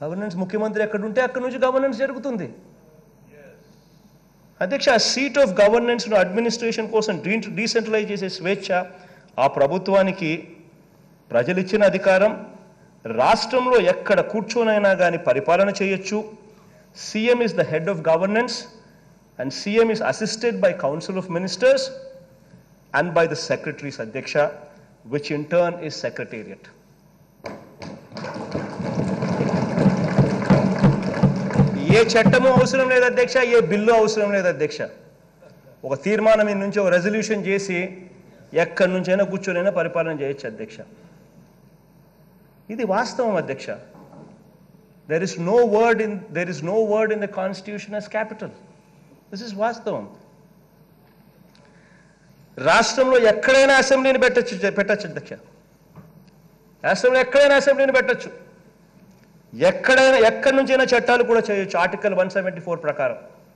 governance ముఖ్యమంత్రి ఎక్కడ ఉంటే అక్కడి నుంచి గవర్నెన్స్ జరుగుతుంది అధ్యక్ష ఆ సీట్ ఆఫ్ గవర్నెన్స్ను అడ్మినిస్ట్రేషన్ కోసం డీ డీసెంట్రలైజ్ చేసే స్వేచ్ఛ ఆ ప్రభుత్వానికి ప్రజలిచ్చిన అధికారం రాష్ట్రంలో ఎక్కడ కూర్చోనైనా కానీ పరిపాలన చేయొచ్చు CM is the head of governance and CM is assisted by council of ministers and by the secretaries అధ్యక్ష which in turn is secretariat ఏ చట్టము అవసరం లేదు అధ్యక్ష ఏ బిల్లు అవసరం లేదు అధ్యక్ష ఒక తీర్మానం ఈ నుంచి ఒక రెజల్యూషన్ చేసి ఎక్కడి నుంచైనా కూర్చొనైనా పరిపాలన చేయొచ్చు అధ్యక్ష ఇది వాస్తవం అధ్యక్ష there is no word in there is no word in the constitution as capital this is వాస్తవం రాష్ట్రంలో ఎక్కడైనా అసెంబ్లీని పెట్టచ్చు పెట్టచ్చు అధ్యక్ష రాష్ట్రంలో ఎక్కడైనా అసెంబ్లీని పెట్టచ్చు ఎక్కడైనా ఎక్కడి నుంచైనా చట్టాలు కూడా చేయొచ్చు ఆర్టికల్ వన్ సెవెంటీ ఫోర్ ప్రకారం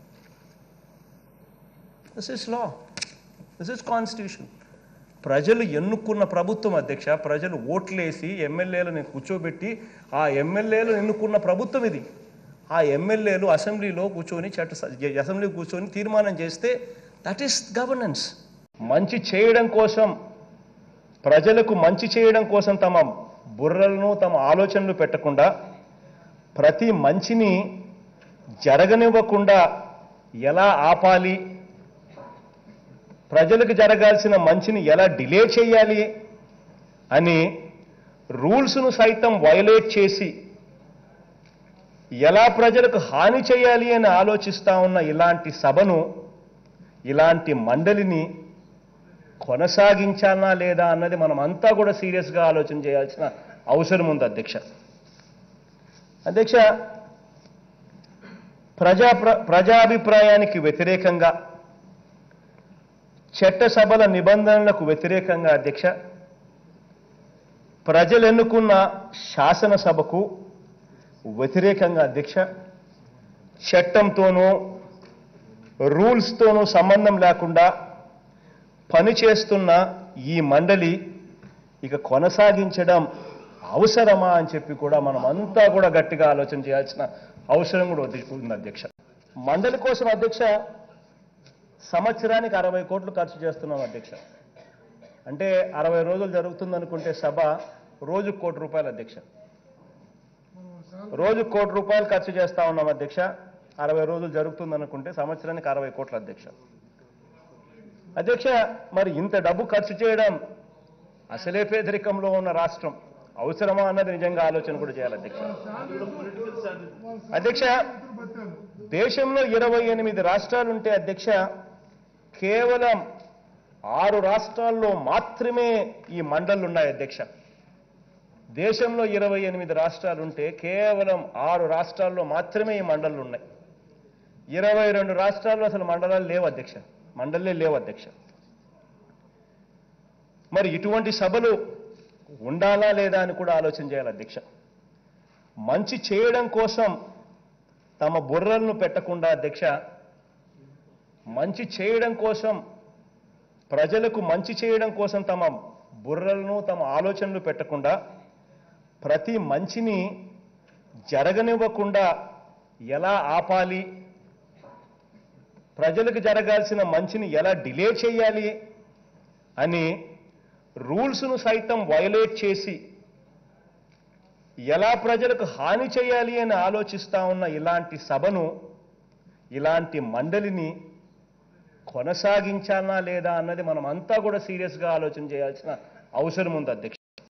this is law this is constitution ప్రజలు ఎన్నుకున్న ప్రభుత్వం అధ్యక్ష ప్రజలు ఓట్లేసి ఎమ్మెల్యేలను కూర్చోబెట్టి ఆ ఎమ్మెల్యేలు ఎన్నుకున్న ప్రభుత్వం ఇది ఆ ఎమ్మెల్యేలు అసెంబ్లీలో కూర్చొని చట్ట అసెంబ్లీ కూర్చొని తీర్మానం చేస్తే దట్ ఈస్ గవర్నెన్స్ మంచి చేయడం కోసం ప్రజలకు మంచి చేయడం కోసం తమ బుర్రలను తమ ఆలోచనలు పెట్టకుండా ప్రతి మంచిని జరగనివ్వకుండా ఎలా ఆపాలి ప్రజలకు జరగాల్సిన మంచిని ఎలా డిలే చేయాలి అని రూల్స్ను సైతం వైలేట్ చేసి ఎలా ప్రజలకు హాని చేయాలి అని ఆలోచిస్తా ఉన్న ఇలాంటి సభను ఇలాంటి మండలిని కొనసాగించాలా లేదా అన్నది మనం అంతా కూడా సీరియస్గా ఆలోచన చేయాల్సిన అవసరం ఉంది అధ్యక్ష అధ్యక్ష ప్రజా ప్ర- ప్రజాభిప్రాయానికి వ్యతిరేకంగా చట్టసభల నిబంధనలకు వ్యతిరేకంగా అధ్యక్ష ప్రజలు ఎన్నుకున్న శాసనసభకు వ్యతిరేకంగా అధ్యక్ష చట్టంతోనూ రూల్స్తోనూ సంబంధం లేకుండా పనిచేస్తున్న ఈ మండలి ఇక కొనసాగించడం అవసరమా అని చెప్పి కూడా మనం అంతా కూడా గట్టిగా ఆలోచన చేయాల్సిన అవసరం కూడా ఉంది ఉంది అధ్యక్ష మండలి కోసం అధ్యక్ష సంవత్సరానికి అరవై కోట్లు ఖర్చు చేస్తున్నాం అధ్యక్ష అంటే అరవై రోజులు జరుగుతుంది అనుకుంటే సభ రోజు కోటి రూపాయలు అధ్యక్ష రోజు కోటి రూపాయలు ఖర్చు చేస్తా ఉన్నాం అధ్యక్ష అరవై రోజులు జరుగుతుంది అనుకుంటే సంవత్సరానికి అరవై కోట్ల అధ్యక్ష అధ్యక్ష మరి ఇంత డబ్బు ఖర్చు చేయడం అసలే పేదరికంలో ఉన్న రాష్ట్రం అవసరమా అన్నది నిజంగా ఆలోచన కూడా చేయాలి అధ్యక్ష అధ్యక్ష దేశంలో ఇరవై ఎనిమిది రాష్ట్రాలుంటే అధ్యక్ష కేవలం ఆరు రాష్ట్రాల్లో మాత్రమే ఈ మండళ్ళు ఉన్నాయి అధ్యక్ష దేశంలో ఇరవై ఎనిమిది రాష్ట్రాలుంటే కేవలం ఆరు రాష్ట్రాల్లో మాత్రమే ఈ మండళ్ళు ఉన్నాయి ఇరవై రెండు రాష్ట్రాల్లో అసలు మండలాలు లేవు అధ్యక్ష మండలే లేవు అధ్యక్ష మరి ఇటువంటి సభలు ఉండాలా లేదా అని కూడా ఆలోచన చేయాలి అధ్యక్ష మంచి చేయడం కోసం తమ బుర్రలను పెట్టకుండా అధ్యక్ష మంచి చేయడం కోసం ప్రజలకు మంచి చేయడం కోసం తమ బుర్రలను తమ ఆలోచనలు పెట్టకుండా ప్రతి మంచిని జరగనివ్వకుండా ఎలా ఆపాలి ప్రజలకు జరగాల్సిన మంచిని ఎలా డిలే చేయాలి అని రూల్స్ను సైతం వైలేట్ చేసి ఎలా ప్రజలకు హాని చేయాలి అని ఆలోచిస్తా ఉన్న ఇలాంటి సభను ఇలాంటి మండలిని కొనసాగించాలా లేదా అన్నది మనం అంతా కూడా సీరియస్గా ఆలోచన చేయాల్సిన అవసరం ఉంది అధ్యక్ష